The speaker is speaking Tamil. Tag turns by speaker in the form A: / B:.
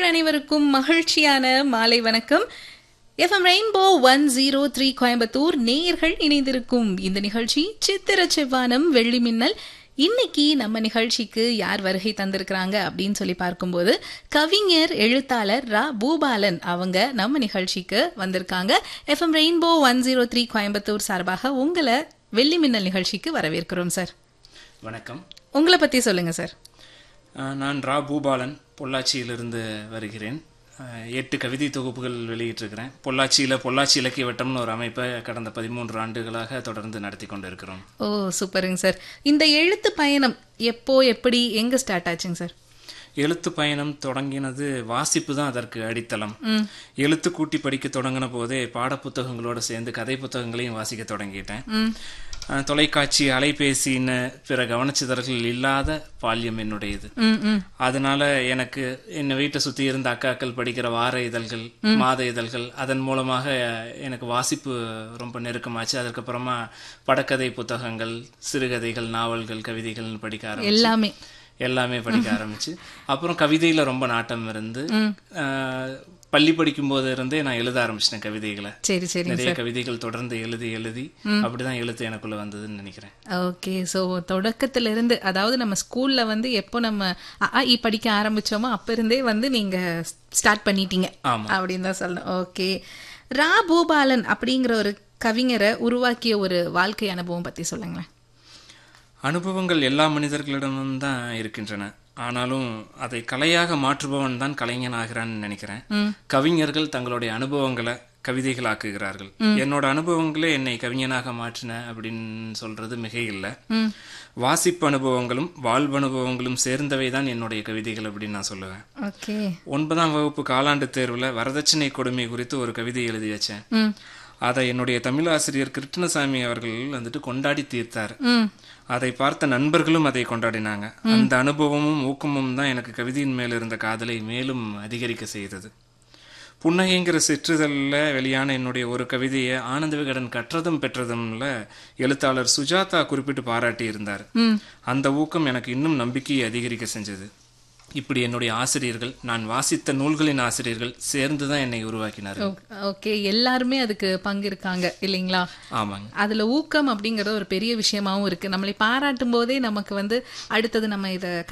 A: அனைவருக்கும் மகிழ்ச்சியான மாலை வணக்கம் F M rainbow one zero three Coimbatore நேயர்கள் இணைந்திருக்கும் இந்த நிகழ்ச்சி சித்திர செவ்வானம் வெள்ளி மின்னல் இன்னைக்கு நம்ம நிகழ்ச்சிக்கு யார் வருகை தந்திருக்கிறாங்க அப்படின்னு சொல்லி பார்க்கும்போது கவிஞர் எழுத்தாளர் ரா பூபாலன் அவங்க நம்ம நிகழ்ச்சிக்கு வந்திருக்காங்க F M rainbow one zero three Coimbatore சார்பாக உங்களை வெள்ளி மின்னல் நிகழ்ச்சிக்கு வரவேற்கிறோம் சார்
B: வணக்கம்
A: உங்களை பத்தி சொல்லுங்க சார்
B: அஹ், நான் ரா பூபாலன் பொள்ளாச்சியிலிருந்து வருகிறேன் அஹ், எட்டு கவிதை தொகுப்புகள் வெளியிட்டிருக்கிறேன் பொள்ளாச்சியில் பொள்ளாச்சி இலக்கிய வட்டம்னு ஒரு அமைப்பை கடந்த பதிமூன்று ஆண்டுகளாக தொடர்ந்து நடத்தி கொண்டு இருக்கிறோம்
A: ஓ சூப்பருங்க சார் இந்த எழுத்து பயணம் எப்போ எப்படி எங்க ஸ்டார்ட் ஆச்சுங்க சார்
B: எழுத்து பயணம் தொடங்கினது வாசிப்பு தான் அதற்கு அடித்தளம் எழுத்து கூட்டி படிக்க தொடங்கின போதே பாடப்புத்தகங்களோட சேர்ந்து கதை புத்தகங்களையும் வாசிக்க தொடங்கிட்டேன் அஹ், தொலைக்காட்சி அலைபேசின்னு பிற கவனச்சிதறல்கள் இல்லாத பால்யம் என்னுடையது
A: ம் ம்
B: அதனால எனக்கு என்னை வீட்டை சுத்தி இருந்த அக்காக்கள் படிக்கிற வார இதழ்கள் மாத இதழ்கள் அதன் மூலமாக எனக்கு வாசிப்பு ரொம்ப நெருக்கமாச்சு அதுக்கப்புறமா படக்கதை புத்தகங்கள் சிறுகதைகள் நாவல்கள் கவிதைகள்னு படிக்க ஆரம்பிச்சு
A: எல்லாமே
B: எல்லாமே படிக்க ஆரம்பிச்சு அப்புறம் கவிதையில ரொம்ப நாட்டம் இருந்து ஆஹ், பள்ளி படிக்கும் போது இருந்தே நான் எழுத ஆரம்பிச்சிட்டேன் கவிதைகளை
A: சரி சரி
B: நிறைய கவிதைகள் தொடர்ந்து எழுதி எழுதி அப்படிதான் எழுத்து எனக்குள்ள வந்ததுன்னு நினைக்கிறேன்
A: ஓகே ஸோ தொடக்கத்துல இருந்து அதாவது நம்ம ஸ்கூல்ல வந்து எப்போ நம்ம அ, ஆ, இ படிக்க ஆரம்பிச்சோமோ அப்ப இருந்தே வந்து நீங்க ஸ்டார்ட் பண்ணிட்டீங்க
B: ஆமா.
A: அப்படின்னு தான் சொல்லணும் ஓகே ரா பூபாலன் அப்படிங்கிற ஒரு கவிஞரை உருவாக்கிய ஒரு வாழ்க்கை அனுபவம் பத்தி சொல்லுங்களேன்
B: அனுபவங்கள் எல்லா மனிதர்களிடமும் தான் இருக்கின்றன ஆனாலும் அதை கலையாக மாற்றுபவன் தான் கலைஞன் ஆகிறான்னு நினைக்கிறேன் கவிஞர்கள் தங்களுடைய அனுபவங்களை கவிதைகளாக்குகிறார்கள் என்னோட அனுபவங்களே என்னை கவிஞனாக மாற்றின அப்படின்னு சொல்றது மிக இல்லை வாசிப்பு அனுபவங்களும் வாழ்வு அனுபவங்களும் சேர்ந்தவை தான் என்னுடைய கவிதைகள் அப்படின்னு நான் சொல்லுவேன்
A: ஓகே
B: ஒன்பதாம் வகுப்பு காலாண்டு தேர்வுல வரதட்சணை கொடுமை குறித்து ஒரு கவிதை எழுதி வச்சேன்
A: ம்
B: அதை என்னுடைய தமிழாசிரியர் கிருஷ்ணசாமி அவர்கள் வந்துட்டு கொண்டாடி தீர்த்தார்
A: ம்
B: அதை பார்த்த நண்பர்களும் அதை கொண்டாடினாங்க அந்த அனுபவமும் ஊக்கமும் தான் எனக்கு கவிதையின் மேல் இருந்த காதலை மேலும் அதிகரிக்க செய்தது புன்னகைங்கிற சிற்றிதழில் வெளியான என்னுடைய ஒரு கவிதையை ஆனந்த விகடன் கற்றதும் பெற்றதும்ல எழுத்தாளர் சுஜாதா குறிப்பிட்டு பாராட்டி இருந்தார் அந்த ஊக்கம் எனக்கு இன்னும் நம்பிக்கையை அதிகரிக்க செஞ்சது இப்படி என்னுடைய ஆசிரியர்கள் நான் வாசித்த நூல்களின் ஆசிரியர்கள் சேர்ந்து தான் என்னை உருவாக்கினார்கள்
A: ஓகே எல்லாருமே அதுக்கு பங்கு இருக்காங்க இல்லைங்களா
B: ஆமாங்க
A: அதுல ஊக்கம் அப்படிங்கறது ஒரு பெரிய விஷயமாவும் இருக்கு நம்மளை பாராட்டும் போதே நமக்கு வந்து அடுத்தது நம்ம இத